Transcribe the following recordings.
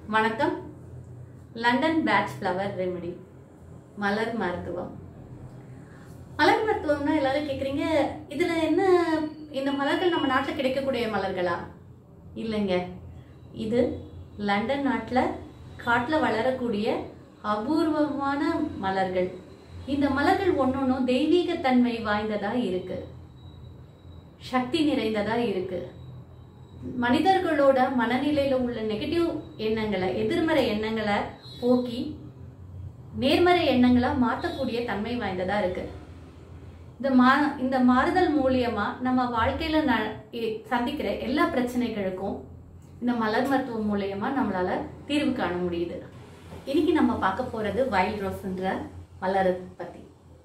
வணக்கம் London batch flower remedy மலர் மருத்துவம் மலர் மருத்துவம்னா எல்லாரும் கேட்குறீங்க இதில் என்ன இந்த மலர்கள் நம்ம நாட்டில் கிடைக்கக்கூடிய மலர்களா இல்லைங்க இது லண்டன் நாட்டில் காட்டில் வளரக்கூடிய அபூர்வமான மலர்கள் இந்த மலர்கள் ஒன்னொன்றும் தெய்வீகத்தன்மை வாய்ந்ததா இருக்கு சக்தி நிறைந்ததா இருக்கு மனிதர்களோட மனநிலையில உள்ள நெகட்டிவ் எண்ணங்களை எதிர்மறை எண்ணங்களை போக்கி நேர்மறை எண்ணங்களா மாற்றக்கூடிய தன்மை வாய்ந்ததா இருக்கு இந்த மா இந்த மாறுதல் மூலியமா நம்ம வாழ்க்கையில ந இ- சந்திக்கிற எல்லா பிரச்சனைகளுக்கும் இந்த மலர் மருத்துவம் மூலியமா நம்மளால தீர்வு காண முடியுது இன்னைக்கு நம்ம பார்க்க போறது வைல்ட் ரோஸ்ன்ற மலரை பத்தி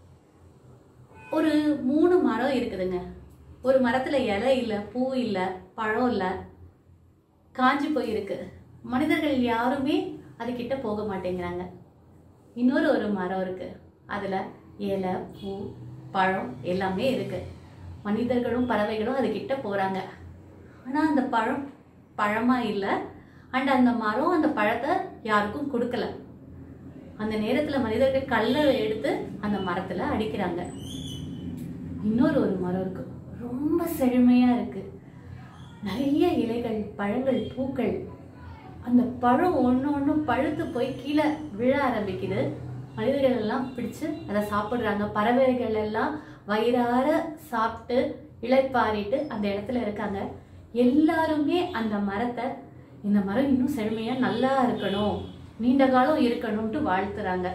ஒரு மூணு மரம் இருக்குதுங்க ஒரு மரத்துல இலை இல்லை பூ இல்லை பழம் இல்லை காஞ்சி போயிருக்கு மனிதர்கள் யாருமே அதுகிட்ட போக மாட்டேங்கிறாங்க இன்னொரு ஒரு மரம் இருக்கு அதுல இலை பூ பழம் எல்லாமே இருக்கு மனிதர்களும் பறவைகளும் அதுகிட்ட போறாங்க ஆனா அந்த பழம் பழமா இல்லை அண்ட் அந்த மரம் அந்த பழத்தை யாருக்கும் கொடுக்கல அந்த நேரத்துல மனிதர்கள் கல்லை எடுத்து அந்த மரத்துல அடிக்கிறாங்க இன்னொரு ஒரு மரம் இருக்கு ரொம்ப செழுமையா இருக்கு நிறைய இலைகள் பழங்கள் பூக்கள் அந்த பழம் ஒன்று ஒன்று பழுத்து போய் கீழே விழ ஆரம்பிக்குது மனிதர்கள் எல்லாம் பிடிச்சு அதை சாப்பிடுறாங்க பறவைகள் எல்லாம் வயிறார சாப்பிட்டு இளைப்பாறிட்டு அந்த இடத்துல இருக்காங்க எல்லாருமே அந்த மரத்தை இந்த மரம் இன்னும் செழுமையா நல்லா இருக்கணும் நீண்ட காலம் இருக்கணும்ட்டு வாழ்த்துறாங்க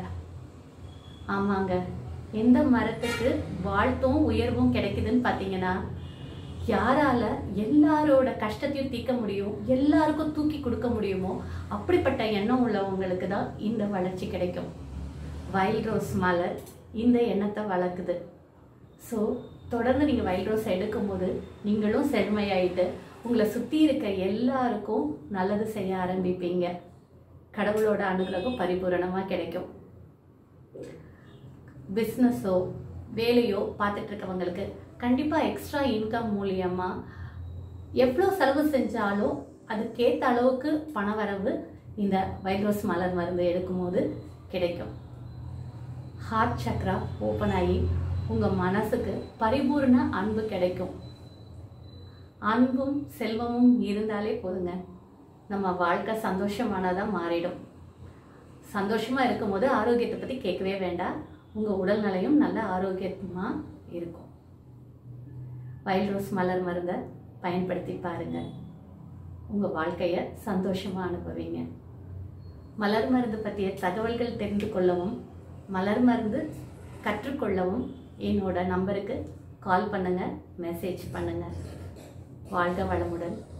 ஆமாங்க எந்த மரத்துக்கு வாழ்த்தும் உயர்வும் கிடைக்குதுன்னு பார்த்தீங்கன்னா யாரால எல்லாரோட கஷ்டத்தையும் தீர்க்க முடியும் எல்லாருக்கும் தூக்கி கொடுக்க முடியுமோ அப்படிப்பட்ட எண்ணம் உள்ளவங்களுக்கு தான் இந்த வளர்ச்சி கிடைக்கும் வைல்ட் ரோஸ் மலர் இந்த எண்ணத்தை வளர்க்குது ஸோ தொடர்ந்து நீங்கள் வைல்ட் ரோஸ் எடுக்கும்போது நீங்களும் செழுமையாயிட்டு உங்களை சுற்றி இருக்க எல்லாருக்கும் நல்லது செய்ய ஆரம்பிப்பீங்க கடவுளோட அனுகிரகம் பரிபூரணமாக கிடைக்கும் பிஸ்னஸோ வேலையோ பார்த்துட்டு இருக்கவங்களுக்கு கண்டிப்பாக எக்ஸ்ட்ரா இன்கம் மூலியமா எவ்வளோ செலவு செஞ்சாலும் அதுக்கேற்ற அளவுக்கு பண வரவு இந்த வைரோஸ் மலர் மருந்து எடுக்கும்போது கிடைக்கும் ஹார்ட் சக்ரா ஓப்பன் ஆகி உங்கள் மனசுக்கு பரிபூர்ண அன்பு கிடைக்கும் அன்பும் செல்வமும் இருந்தாலே போதுங்க நம்ம வாழ்க்கை சந்தோஷமானதாக மாறிடும் சந்தோஷமா இருக்கும்போது ஆரோக்கியத்தை பத்தி கேட்கவே வேண்டாம் உங்க உடல்நிலையும் நல்ல ஆரோக்கியமா இருக்கும் வைல்ட் ரோஸ் மலர் மருந்தை பயன்படுத்தி பாருங்க உங்க வாழ்க்கைய சந்தோஷமா அனுபவிங்க மலர் மருந்து பற்றிய தகவல்கள் தெரிந்து கொள்ளவும் மலர் மருந்து கற்றுக்கொள்ளவும் என்னோட நம்பருக்கு கால் பண்ணுங்க மெசேஜ் பண்ணுங்க வாழ்க வளமுடன்